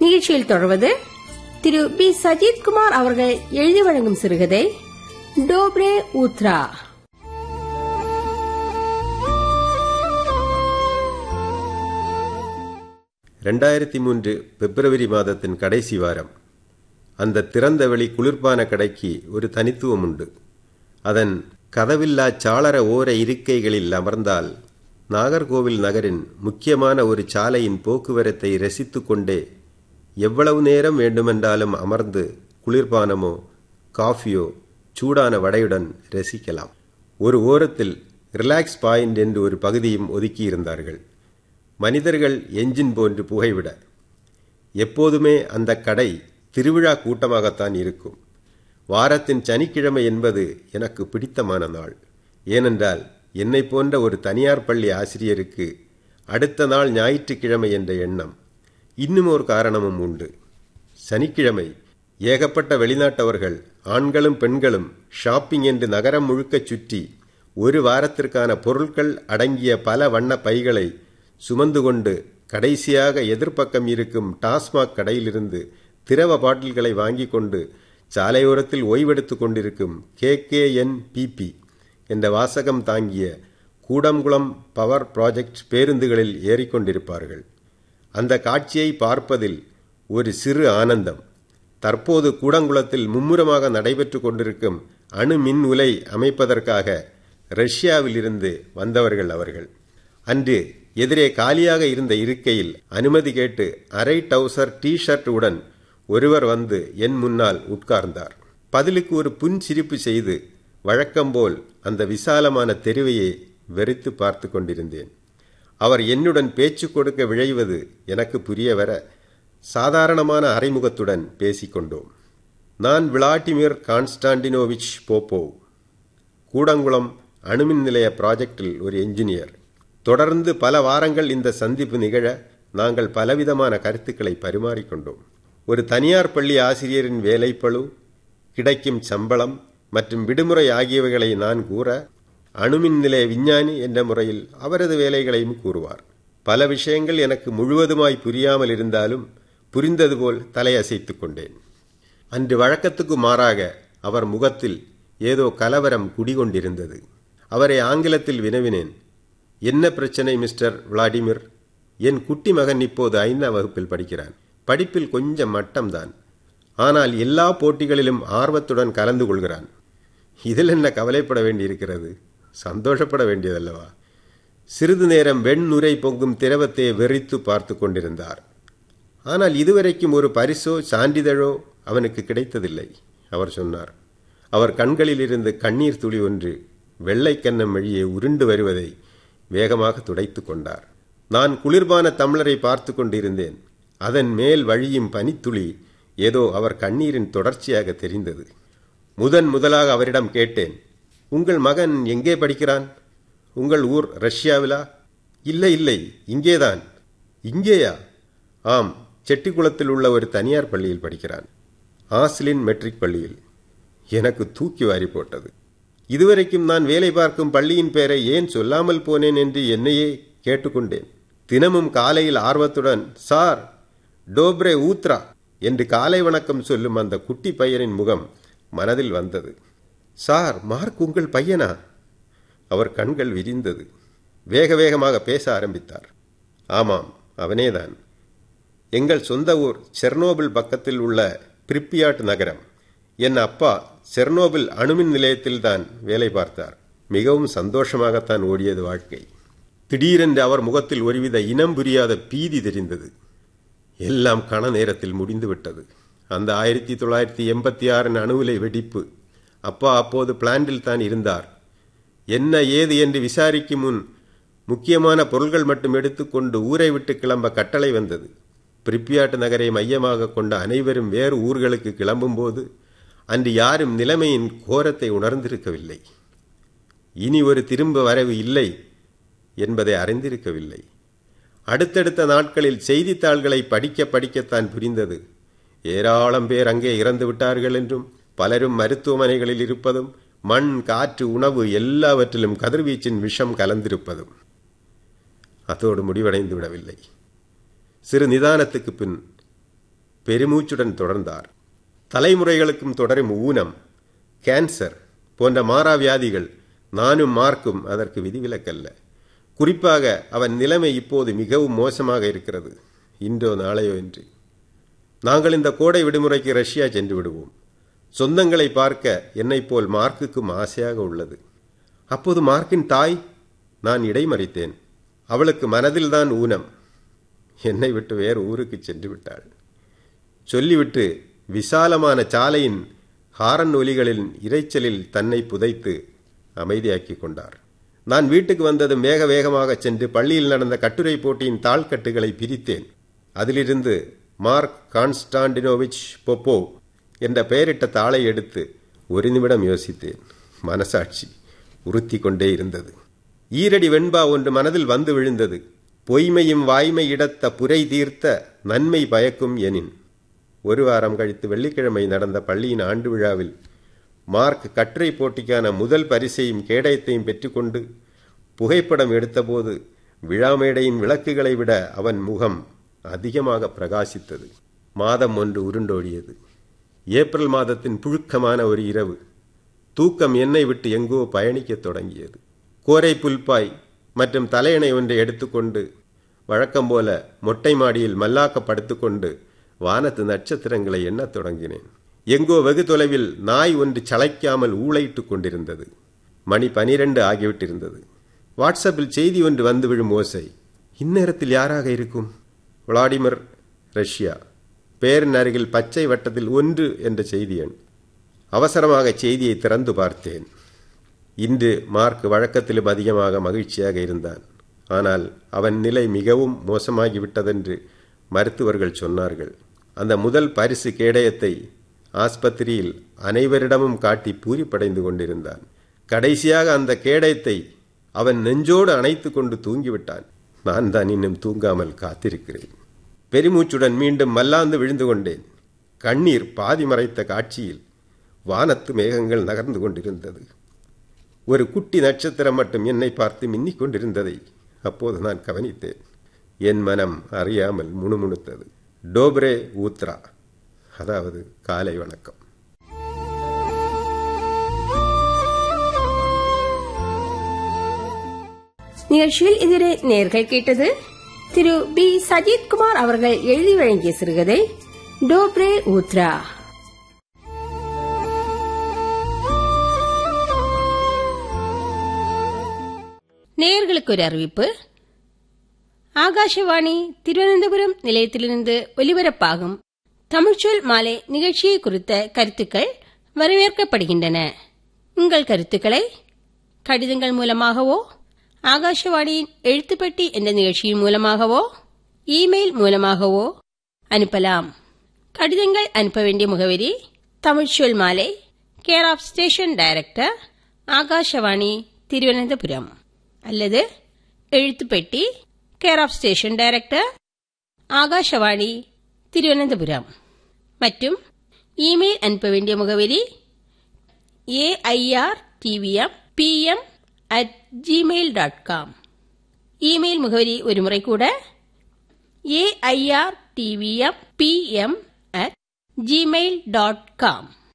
நிகழ்ச்சியில் தொடர்வது திரு பி சஜித்குமார் அவர்கள் எழுதி வழங்கும் சிறுகதை டோப்ரே ஊத்ரா ரெண்டாயிரத்தி மூன்று பிப்ரவரி மாதத்தின் கடைசி வாரம் அந்த திறந்தவெளி குளிர்பான கடைக்கு ஒரு தனித்துவம் உண்டு அதன் கதவில்லா சாளர ஓர இருக்கைகளில் அமர்ந்தால் நாகர்கோவில் நகரின் முக்கியமான ஒரு சாலையின் போக்குவரத்தை ரசித்துக் கொண்டே எவ்வளவு நேரம் வேண்டுமென்றாலும் அமர்ந்து குளிர்பானமோ காஃபியோ சூடான வடையுடன் ரசிக்கலாம் ஒரு ஓரத்தில் ரிலாக்ஸ் பாயிண்ட் என்று ஒரு பகுதியும் ஒதுக்கியிருந்தார்கள் மனிதர்கள் எஞ்சின் போன்று புகைவிட எப்போதுமே அந்த கடை திருவிழா கூட்டமாகத்தான் இருக்கும் வாரத்தின் சனிக்கிழமை என்பது எனக்கு பிடித்தமான நாள் ஏனென்றால் என்னை போன்ற ஒரு தனியார் பள்ளி ஆசிரியருக்கு அடுத்த நாள் ஞாயிற்றுக்கிழமை என்ற எண்ணம் இன்னும் ஒரு காரணமும் உண்டு சனிக்கிழமை ஏகப்பட்ட வெளிநாட்டவர்கள் ஆண்களும் பெண்களும் ஷாப்பிங் என்று நகரம் முழுக்கச் சுற்றி ஒரு வாரத்திற்கான பொருட்கள் அடங்கிய பல வண்ண பைகளை சுமந்து கொண்டு கடைசியாக எதிர்ப்பக்கம் இருக்கும் டாஸ்மாக் கடையிலிருந்து திரவ பாட்டில்களை வாங்கிக் கொண்டு சாலையோரத்தில் ஓய்வெடுத்துக் கொண்டிருக்கும் கே கே என் பிபி என்ற வாசகம் தாங்கிய கூடங்குளம் பவர் ப்ராஜெக்ட் பேருந்துகளில் ஏறிக்கொண்டிருப்பார்கள் அந்த காட்சியை பார்ப்பதில் ஒரு சிறு ஆனந்தம் தற்போது கூடங்குளத்தில் மும்முரமாக நடைபெற்று கொண்டிருக்கும் அணு மின் உலை அமைப்பதற்காக ரஷ்யாவிலிருந்து வந்தவர்கள் அவர்கள் அன்று எதிரே காலியாக இருந்த இருக்கையில் அனுமதி கேட்டு அரை டவுசர் டி ஷர்ட் உடன் ஒருவர் வந்து என் முன்னால் உட்கார்ந்தார் பதிலுக்கு ஒரு புன் சிரிப்பு செய்து வழக்கம்போல் அந்த விசாலமான தெருவையே வெறித்து பார்த்து கொண்டிருந்தேன் அவர் என்னுடன் பேச்சு கொடுக்க விழைவது எனக்கு புரிய வர சாதாரணமான அறைமுகத்துடன் பேசிக்கொண்டோம் நான் விளாடிமிர் கான்ஸ்டாண்டினோவிச் போப்போவ் கூடங்குளம் அணுமின் நிலைய ப்ராஜெக்டில் ஒரு என்ஜினியர் தொடர்ந்து பல வாரங்கள் இந்த சந்திப்பு நிகழ நாங்கள் பலவிதமான கருத்துக்களை பரிமாறிக்கொண்டோம் ஒரு தனியார் பள்ளி ஆசிரியரின் வேலைப்பழு கிடைக்கும் சம்பளம் மற்றும் விடுமுறை ஆகியவைகளை நான் கூற அணுமின் நிலைய விஞ்ஞானி என்ற முறையில் அவரது வேலைகளையும் கூறுவார் பல விஷயங்கள் எனக்கு முழுவதுமாய் புரியாமல் இருந்தாலும் புரிந்தது போல் தலையசைத்துக் கொண்டேன் அன்று வழக்கத்துக்கு மாறாக அவர் முகத்தில் ஏதோ கலவரம் குடிகொண்டிருந்தது அவரை ஆங்கிலத்தில் வினவினேன் என்ன பிரச்சனை மிஸ்டர் விளாடிமிர் என் குட்டி மகன் இப்போது ஐந்தாம் வகுப்பில் படிக்கிறான் படிப்பில் கொஞ்சம் மட்டம்தான் ஆனால் எல்லா போட்டிகளிலும் ஆர்வத்துடன் கலந்து கொள்கிறான் இதில் என்ன கவலைப்பட வேண்டியிருக்கிறது சந்தோஷப்பட வேண்டியதல்லவா சிறிது நேரம் வெண்ணுரை பொங்கும் திரவத்தை வெறித்து பார்த்து கொண்டிருந்தார் ஆனால் இதுவரைக்கும் ஒரு பரிசோ சான்றிதழோ அவனுக்கு கிடைத்ததில்லை அவர் சொன்னார் அவர் கண்களில் இருந்து கண்ணீர் துளி ஒன்று வெள்ளைக்கன்னம் வழியே உருண்டு வருவதை வேகமாக துடைத்து கொண்டார் நான் குளிர்பான தமிழரை பார்த்து கொண்டிருந்தேன் அதன் மேல் வழியும் பனித்துளி ஏதோ அவர் கண்ணீரின் தொடர்ச்சியாக தெரிந்தது முதன் முதலாக அவரிடம் கேட்டேன் உங்கள் மகன் எங்கே படிக்கிறான் உங்கள் ஊர் ரஷ்யாவிலா இல்லை இல்லை இங்கேதான் இங்கேயா ஆம் செட்டிக்குளத்தில் உள்ள ஒரு தனியார் பள்ளியில் படிக்கிறான் ஆஸ்லின் மெட்ரிக் பள்ளியில் எனக்கு தூக்கி வாரி போட்டது இதுவரைக்கும் நான் வேலை பார்க்கும் பள்ளியின் பெயரை ஏன் சொல்லாமல் போனேன் என்று என்னையே கேட்டுக்கொண்டேன் தினமும் காலையில் ஆர்வத்துடன் சார் டோப்ரே ஊத்ரா என்று காலை வணக்கம் சொல்லும் அந்த குட்டி பையனின் முகம் மனதில் வந்தது சார் மார்க் உங்கள் பையனா அவர் கண்கள் விரிந்தது வேக வேகமாக பேச ஆரம்பித்தார் ஆமாம் அவனேதான் எங்கள் சொந்த ஊர் செர்னோபில் பக்கத்தில் உள்ள பிரிப்பியாட் நகரம் என் அப்பா செர்னோபில் அணுமின் நிலையத்தில்தான் வேலை பார்த்தார் மிகவும் சந்தோஷமாகத்தான் ஓடியது வாழ்க்கை திடீரென்று அவர் முகத்தில் ஒருவித இனம் புரியாத பீதி தெரிந்தது எல்லாம் கண நேரத்தில் முடிந்துவிட்டது அந்த ஆயிரத்தி தொள்ளாயிரத்தி எண்பத்தி ஆறின் அணுவிலை வெடிப்பு அப்பா அப்போது பிளான்டில் தான் இருந்தார் என்ன ஏது என்று விசாரிக்கும் முன் முக்கியமான பொருள்கள் மட்டும் எடுத்துக்கொண்டு ஊரை விட்டு கிளம்ப கட்டளை வந்தது பிரிப்பியாட்டு நகரை மையமாக கொண்ட அனைவரும் வேறு ஊர்களுக்கு கிளம்பும்போது அன்று யாரும் நிலைமையின் கோரத்தை உணர்ந்திருக்கவில்லை இனி ஒரு திரும்ப வரவு இல்லை என்பதை அறிந்திருக்கவில்லை அடுத்தடுத்த நாட்களில் செய்தித்தாள்களை படிக்க படிக்கத்தான் புரிந்தது ஏராளம் பேர் அங்கே இறந்து விட்டார்கள் என்றும் பலரும் மருத்துவமனைகளில் இருப்பதும் மண் காற்று உணவு எல்லாவற்றிலும் கதிர்வீச்சின் விஷம் கலந்திருப்பதும் அதோடு முடிவடைந்து விடவில்லை சிறு நிதானத்துக்கு பின் பெருமூச்சுடன் தொடர்ந்தார் தலைமுறைகளுக்கும் தொடரும் ஊனம் கேன்சர் போன்ற மாறாவியாதிகள் நானும் மார்க்கும் அதற்கு விதிவிலக்கல்ல குறிப்பாக அவன் நிலைமை இப்போது மிகவும் மோசமாக இருக்கிறது இன்றோ நாளையோ என்று நாங்கள் இந்த கோடை விடுமுறைக்கு ரஷ்யா சென்று விடுவோம் சொந்தங்களை பார்க்க என்னைப் போல் மார்க்குக்கும் ஆசையாக உள்ளது அப்போது மார்க்கின் தாய் நான் இடைமறித்தேன் அவளுக்கு மனதில்தான் ஊனம் என்னை விட்டு வேறு ஊருக்கு சென்று விட்டாள் சொல்லிவிட்டு விசாலமான சாலையின் ஹாரன் ஒலிகளின் இரைச்சலில் தன்னை புதைத்து அமைதியாக்கி கொண்டார் நான் வீட்டுக்கு வந்ததும் வேக வேகமாக சென்று பள்ளியில் நடந்த கட்டுரை போட்டியின் தாள்கட்டுகளை பிரித்தேன் அதிலிருந்து மார்க் கான்ஸ்டாண்டினோவிச் பொப்போ என்ற பெயரிட்ட தாளை எடுத்து ஒரு நிமிடம் யோசித்தேன் மனசாட்சி உறுத்தி கொண்டே இருந்தது ஈரடி வெண்பா ஒன்று மனதில் வந்து விழுந்தது பொய்மையும் வாய்மை இடத்த புரை தீர்த்த நன்மை பயக்கும் எனின் ஒரு வாரம் கழித்து வெள்ளிக்கிழமை நடந்த பள்ளியின் ஆண்டு விழாவில் மார்க் கட்டுரை போட்டிக்கான முதல் பரிசையும் கேடயத்தையும் பெற்றுக்கொண்டு புகைப்படம் எடுத்தபோது விழா மேடையின் விளக்குகளை விட அவன் முகம் அதிகமாக பிரகாசித்தது மாதம் ஒன்று உருண்டோடியது ஏப்ரல் மாதத்தின் புழுக்கமான ஒரு இரவு தூக்கம் என்னை விட்டு எங்கோ பயணிக்கத் தொடங்கியது கோரை புல்பாய் மற்றும் தலையணை ஒன்றை எடுத்துக்கொண்டு வழக்கம் போல மொட்டை மாடியில் மல்லாக்க படுத்துக்கொண்டு வானத்து நட்சத்திரங்களை எண்ணத் தொடங்கினேன் எங்கோ வெகு தொலைவில் நாய் ஒன்று சளைக்காமல் ஊளையிட்டுக் கொண்டிருந்தது மணி பனிரெண்டு ஆகிவிட்டிருந்தது வாட்ஸ்அப்பில் செய்தி ஒன்று வந்து விழும் ஓசை இந்நேரத்தில் யாராக இருக்கும் விளாடிமிர் ரஷ்யா பேரின் அருகில் பச்சை வட்டத்தில் ஒன்று என்ற செய்தி எண் அவசரமாக செய்தியை திறந்து பார்த்தேன் இன்று மார்க் வழக்கத்திலும் அதிகமாக மகிழ்ச்சியாக இருந்தான் ஆனால் அவன் நிலை மிகவும் மோசமாகிவிட்டதென்று மருத்துவர்கள் சொன்னார்கள் அந்த முதல் பரிசு கேடயத்தை ஆஸ்பத்திரியில் அனைவரிடமும் காட்டி பூரிப்படைந்து கொண்டிருந்தான் கடைசியாக அந்த கேடயத்தை அவன் நெஞ்சோடு அணைத்து கொண்டு தூங்கிவிட்டான் நான் தான் இன்னும் தூங்காமல் காத்திருக்கிறேன் பெருமூச்சுடன் மீண்டும் மல்லாந்து விழுந்து கொண்டேன் கண்ணீர் பாதி மறைத்த காட்சியில் வானத்து மேகங்கள் நகர்ந்து கொண்டிருந்தது ஒரு குட்டி நட்சத்திரம் மட்டும் என்னை பார்த்து மின்னிக் கொண்டிருந்ததை அப்போது நான் கவனித்தேன் என் மனம் அறியாமல் முணுமுணுத்தது டோப்ரே ஊத்ரா அதாவது காலை வணக்கம் நிகழ்ச்சியில் இதுவரை நேர்கள் கேட்டது திரு பி சஜித்குமார் அவர்கள் எழுதி வழங்கிய சிறுகதை டோப்ரே ஊத்ரா நேயர்களுக்கு ஒரு அறிவிப்பு ஆகாஷவாணி திருவனந்தபுரம் நிலையத்திலிருந்து ஒலிபரப்பாகும் தமிழ்ச்சொல் மாலை நிகழ்ச்சியை குறித்த கருத்துக்கள் வரவேற்கப்படுகின்றன உங்கள் கருத்துக்களை கடிதங்கள் மூலமாகவோ ஆகாஷவாணியின் எழுத்துப்பட்டி என்ற நிகழ்ச்சியின் மூலமாகவோ இமெயில் மூலமாகவோ அனுப்பலாம் கடிதங்கள் அனுப்ப வேண்டிய முகவரி தமிழ்ச்சொல் மாலை care of station director Akashvani Thiruvananthapuram அல்லது எழுத்துப்பெட்டி care of station director Akashvani Thiruvananthapuram மற்றும் இமெயில் அனுப்ப வேண்டிய முகவரி AIR TVM PM at Gmail dot com email முகவரி ஒரு முறை கூட AIR TVM PM at Gmail dot com